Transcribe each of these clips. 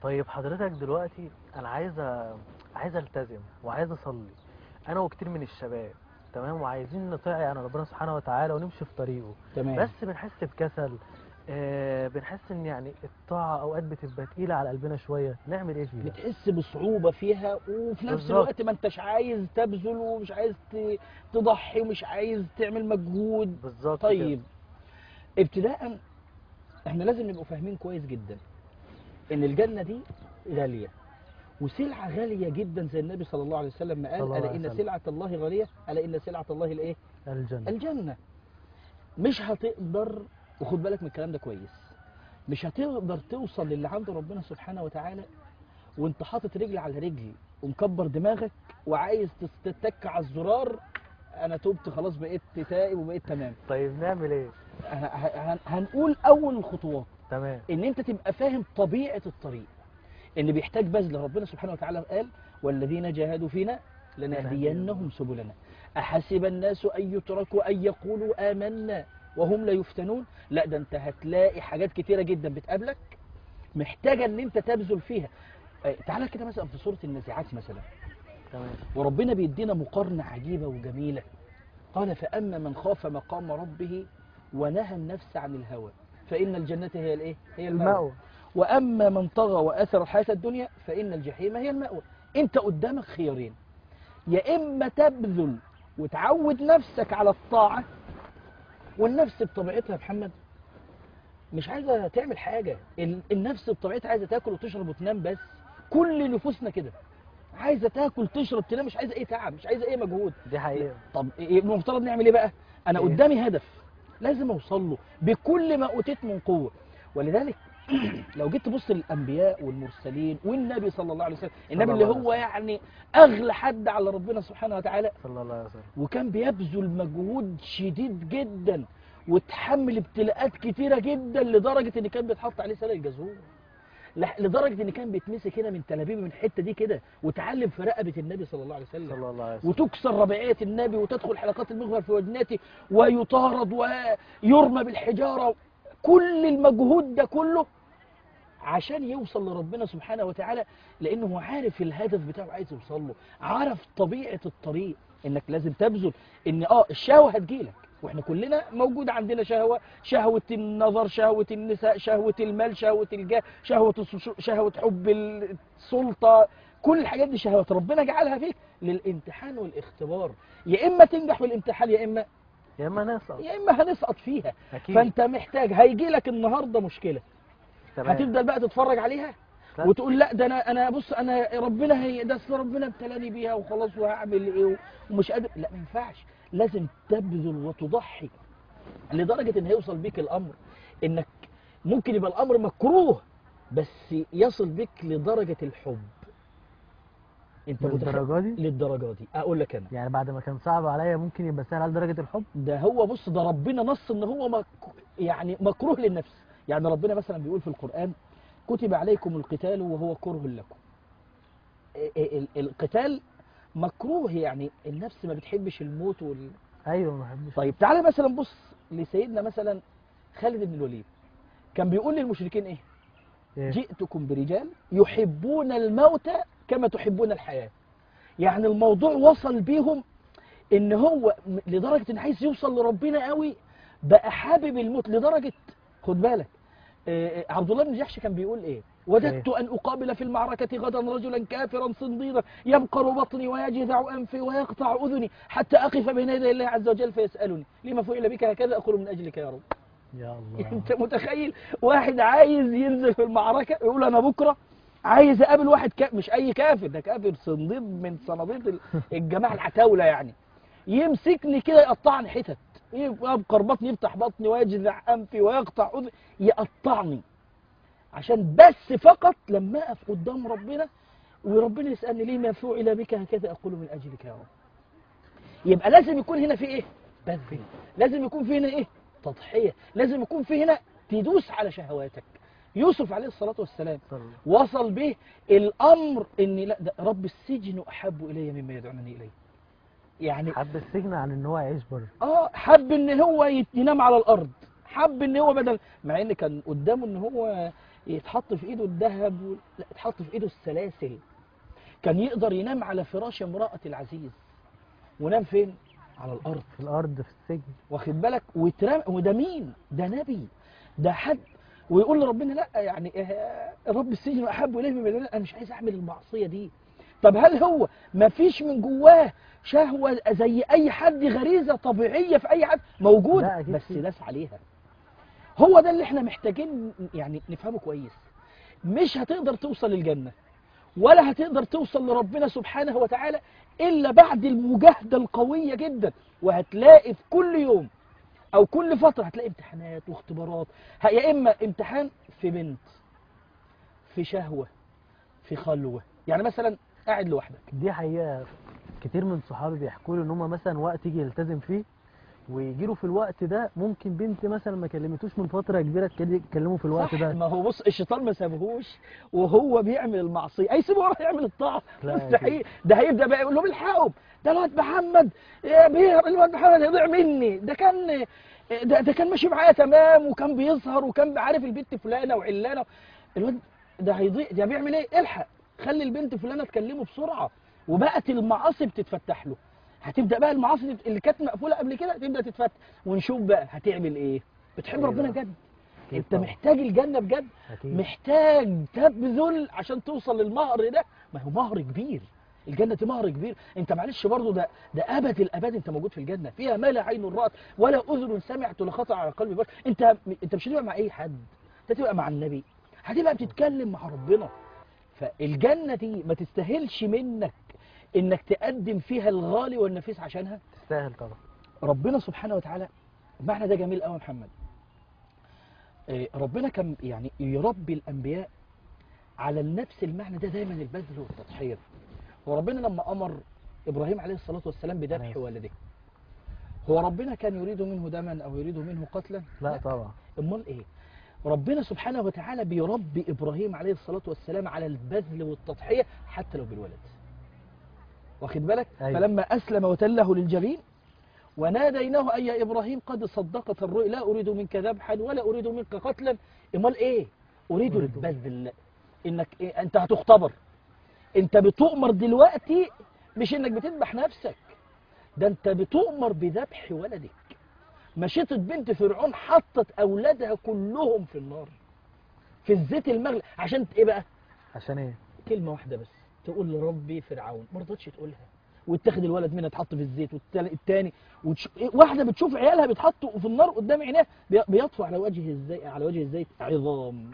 طيب حضرتك دلوقتي انا عايز أ- عايز التزم وعايز اصلي انا وكتير من الشباب تمام وعايزين نطيع يعني ربنا سبحانه وتعالى ونمشي في طريقه تمام بس بنحس بكسل آه بنحس ان يعني الطاعه اوقات بتبقى تقيله على قلبنا شويه نعمل ايه فيها بتحس بصعوبة فيها وفي نفس بالظبط. الوقت ما انتش عايز تبذل ومش عايز ت- تضحي ومش عايز تعمل مجهود بالظبط طيب ابتداء احنا لازم نبقوا فاهمين كويس جدا ان الجنة دي غالية وسلعة غالية جدا زي النبي صلى الله عليه وسلم ما صلى قال الله ألا عليه إن وسلم. سلعة الله غالية ألا إن سلعة الله الإيه؟ كده الجنه الجنة مش هتقدر وخد بالك من الكلام ده كويس مش هتقدر توصل للي عند ربنا سبحانه وتعالى وانت حاطط رجل على رجل ومكبر دماغك وعايز تتك على الزرار انا تبت خلاص بقيت تائب وبقيت تمام طيب نعمل ايه ه- ه- هنقول اول الخطوات تمام ان انت تبقى فاهم طبيعة الطريق ان بيحتاج بذل ربنا سبحانه وتعالى قال والذين جاهدوا فينا لنهدينهم سبلنا احسب الناس ان يتركوا ان يقولوا امنا وهم لا يفتنون لا ده انت هتلاقي حاجات كتيرة جدا بتقابلك محتاجة ان انت تبذل فيها آه، تعالى كده مثلا في سورة النازعات مثلا تمام وربنا بيدينا مقارنة عجيبة وجميلة قال فأما من خاف مقام ربه ونهى النفس عن الهوى فإن الجنة هي الإيه؟ هي المأوى المأوى وأما من طغى وأثر الحياة الدنيا فإن الجحيم هي المأوى أنت قدامك خيارين يا إما تبذل وتعود نفسك على الطاعة والنفس بطبيعتها يا محمد مش عايزة تعمل حاجة ال- النفس بطبيعتها عايزة تاكل وتشرب وتنام بس كل نفوسنا كده عايزة تاكل تشرب تنام مش عايزة ايه تعب مش عايزة ايه مجهود دي حقيقه طب إيه المفترض نعمل ايه بقى انا إيه؟ قدامي هدف لازم اوصل له بكل ما اوتيت من قوه ولذلك لو جيت تبص للانبياء والمرسلين والنبي صلى الله عليه وسلم النبي اللي الله عليه هو وسلم. يعني اغلى حد على ربنا سبحانه وتعالى صلى الله عليه وسلم وكان بيبذل مجهود شديد جدا وتحمل ابتلاءات كتيرة جدا لدرجة ان كان بيتحط عليه سلة الجزور لح- لدرجة ان كان بيتمسك هنا من تلابيب من الحتة دي كده وتعلم في رقبة النبي صلى الله عليه وسلم صلى الله عليه وسلم وتكسر رباعية النبي وتدخل حلقات المغفر في وجناته ويطارد ويرمى بالحجارة كل المجهود ده كله عشان يوصل لربنا سبحانه وتعالى لانه هو عارف الهدف بتاعه عايز يوصل له عارف طبيعة الطريق انك لازم تبذل ان اه الشهوة هتجيلك واحنا كلنا موجود عندنا شهوة شهوة النظر شهوة النساء شهوة المال شهوة الجاه شهوة الس- شهوة حب السلطة كل الحاجات دي شهوات ربنا جعلها فيك للامتحان والاختبار يا اما تنجح في الامتحان يا اما يا اما نسقط يا اما هنسقط فيها اكيد فانت محتاج هيجي لك النهارده مشكله تمام هتفضل بقى تتفرج عليها لا. وتقول لا ده انا انا بص انا ربنا هي ده أصل ربنا ابتلاني بيها وخلاص وهعمل ايه ومش قادر لا ما ينفعش لازم تبذل وتضحي لدرجه ان هيوصل بيك الامر انك ممكن يبقى الامر مكروه بس يصل بك لدرجه الحب انت متخيل للدرجه دي للدرجه دي اقول لك انا يعني بعد ما كان صعب عليا ممكن يبقى سهل على درجه الحب ده هو بص ده ربنا نص ان هو مك يعني مكروه للنفس يعني ربنا مثلا بيقول في القرآن كتب عليكم القتال وهو كره لكم ال- ال- القتال مكروه يعني النفس ما بتحبش الموت وال... ايوه ما بحبش طيب تعالى مثلا بص لسيدنا مثلا خالد بن الوليد كان بيقول للمشركين ايه إيه؟ جئتكم برجال يحبون الموت كما تحبون الحياة يعني الموضوع وصل بيهم ان هو م- لدرجة ان عايز يوصل لربنا قوي بقى حابب الموت لدرجة خد بالك آه، آه، عبد الله بن جحش كان بيقول ايه وددت ان اقابل في المعركة غدا رجلا كافرا صنديدا يبقر بطني ويجذع انفي ويقطع اذني حتى اقف بين يدي الله عز وجل فيسالني لما فعل بك هكذا اقول من اجلك يا رب يا الله انت متخيل واحد عايز ينزل في المعركة يقول انا بكرة عايز اقابل واحد كا... مش اي كافر ده كافر صنديد من صناديد ال- الجماعة العتاولة يعني يمسكني كده يقطعني حتت يبقر بطني يفتح بطني ويجذع انفي ويقطع اذني يقطعني عشان بس فقط لما اقف قدام ربنا وربنا يسالني ليه ما فعل بك هكذا اقول من اجلك يا رب يبقى لازم يكون هنا في ايه بذل لازم يكون في هنا ايه تضحيه لازم يكون في هنا تدوس على شهواتك يوسف عليه الصلاه والسلام صلى الله. وصل به الامر ان لا ده رب السجن احب الي مما يدعونني اليه يعني حب السجن عن ان هو يعيش بره اه حب ان هو يت- ينام على الارض حب ان هو بدل مع ان كان قدامه ان هو يتحط في ايده الذهب و... لا يتحط في ايده السلاسل كان يقدر ينام على فراش امرأة العزيز ونام فين على الارض في الارض في السجن واخد بالك وترم وده مين ده نبي ده حد ويقول لربنا لا يعني آه، رب السجن احب اليه مما يدعون انا مش عايز اعمل المعصيه دي طب هل هو ما فيش من جواه شهوه زي اي حد غريزه طبيعيه في اي حد لا، موجوده أكيد بس في. داس عليها هو ده اللي احنا محتاجين يعني نفهمه كويس مش هتقدر توصل للجنه ولا هتقدر توصل لربنا سبحانه وتعالى الا بعد المجاهده القويه جدا وهتلاقي في كل يوم او كل فتره هتلاقي امتحانات واختبارات ه- يا اما امتحان في بنت في شهوه في خلوه يعني مثلا قاعد لوحدك دي حقيقة كتير من صحابي بيحكوا لي ان هم مثلا وقت يجي يلتزم فيه ويجي له في الوقت ده ممكن بنت مثلا ما كلمتوش من فترة كبيرة تكل- تكلمه في الوقت صح ده ما هو بص الشيطان ما سابهوش وهو بيعمل المعصيه هيسيبه يروح يعمل الطاعه لا مستحيل ده هيبدا بقى يقول لهم الحقوا ده الواد محمد يا بيه الواد محمد هيضيع مني ده كان ده, ده كان ماشي معايا تمام وكان بيسهر وكان عارف البنت فلانه وعلانه الواد ده هيضيع ده بيعمل ايه الحق خلي البنت فلانه تكلمه بسرعه وبقت المعاصي بتتفتح له هتبدا بقى المعاصي اللي كانت مقفوله قبل كده تبدا تتفتح ونشوف بقى هتعمل ايه بتحب أيوة. ربنا جد أكيد انت طبعا. محتاج الجنه بجد أكيد محتاج تبذل عشان توصل للمهر ده ما هو مهر كبير الجنة دي مهر كبير انت معلش برضو ده ده ابد الاباد انت موجود في الجنة فيها ما لا عين رأت ولا اذن سمعت ولا خطر على قلب بشر انت انت مش هتبقى مع اي حد انت هتبقى مع النبي هتبقى بتتكلم مع ربنا فالجنة دي ما تستاهلش منك انك تقدم فيها الغالي والنفيس عشانها تستاهل طبعا ربنا سبحانه وتعالى المعنى ده جميل قوي يا محمد إيه، ربنا كان يعني يربي الانبياء على نفس المعنى ده دايما البذل والتضحيه وربنا لما امر ابراهيم عليه الصلاه والسلام بذبح عليه. والده هو ربنا كان يريد منه دما او يريد منه قتلا لا طبعا امال ايه ربنا سبحانه وتعالى بيربي ابراهيم عليه الصلاه والسلام على البذل والتضحيه حتى لو بالولد واخد بالك أيوة. فلما اسلم وتله للجبين وناديناه اي يا ابراهيم قد صدقت الرؤيا لا اريد منك ذبحا ولا اريد منك قتلا امال ايه اريد أريد. البذل انك إيه؟ انت هتختبر انت بتؤمر دلوقتي مش انك بتذبح نفسك ده انت بتؤمر بذبح ولدك مشيطة بنت فرعون حطت أولادها كلهم في النار في الزيت المغلي عشان ايه بقى عشان ايه كلمة واحدة بس تقول لربي فرعون ما رضتش تقولها واتخذ الولد منها اتحط في الزيت والتاني وتش... إيه، واحدة بتشوف عيالها بيتحطوا في النار قدام عينيها بي- بيطفو على وجه الزيت على وجه الزيت عظام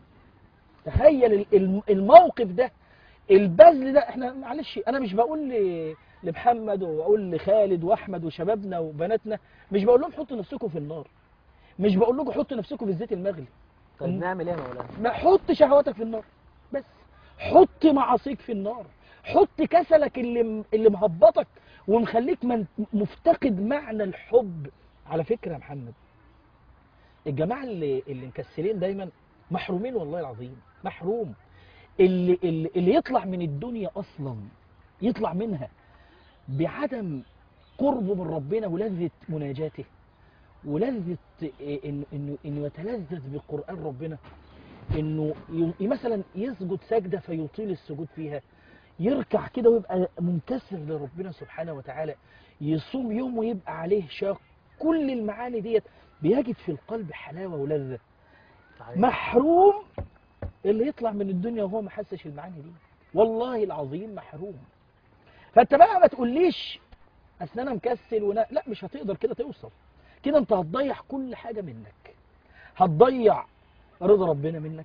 تخيل ال- الم- الموقف ده البذل ده احنا معلش انا مش بقول ل- لمحمد واقول لخالد واحمد وشبابنا وبناتنا مش بقول لهم حطوا نفسكم في النار مش بقول لكم حطوا نفسكم في الزيت المغلي طيب مم. نعمل ايه يا مولانا ما حط شهواتك في النار بس حط معاصيك في النار حط كسلك اللي اللي مهبطك ومخليك من مفتقد معنى الحب على فكرة يا محمد الجماعة اللي اللي مكسلين دايما محرومين والله العظيم محروم اللي اللي, اللي يطلع من الدنيا اصلا يطلع منها بعدم قربه من ربنا ولذة مناجاته ولذة إيه إنه إنه إنه يتلذذ بقرآن ربنا إنه ي- مثلا يسجد سجدة فيطيل السجود فيها يركع كده ويبقى منكسر لربنا سبحانه وتعالى يصوم يوم ويبقى عليه شاق كل المعاني ديت بيجد في القلب حلاوة ولذة صحيح. محروم اللي يطلع من الدنيا وهو ما حسش المعاني دي والله العظيم محروم فانت بقى ما تقوليش اصل انا مكسل ونا... لا مش هتقدر كده توصل كده انت هتضيع كل حاجة منك هتضيع رضا ربنا منك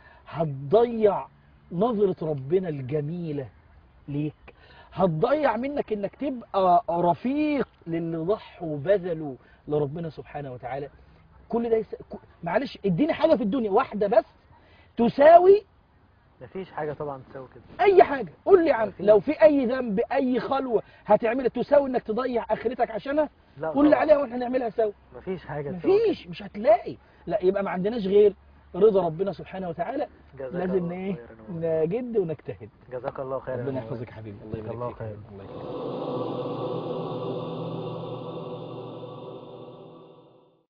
هتضيع نظرة ربنا الجميلة ليك هتضيع منك انك تبقى رفيق للي ضحوا وبذلوا لربنا سبحانه وتعالى كل ده يس... ك- معلش اديني حاجة في الدنيا واحدة بس تساوي مفيش حاجة طبعا تساوي كده اي حاجة قول لي يا عم مفيش. لو في اي ذنب اي خلوة هتعملها تساوي انك تضيع اخرتك عشانها لا قول لي طبعا. عليها واحنا نعملها سوا مفيش حاجة تساوي مفيش مش هتلاقي لا يبقى ما عندناش غير رضا ربنا سبحانه وتعالى كده. جزاك لازم الله ايه خيراً يا مولانا. نجد ونجتهد جزاك الله خيرا يا ربنا مولانا. يحفظك يا حبيبي الله يبارك الله فيك خير. الله يكرمك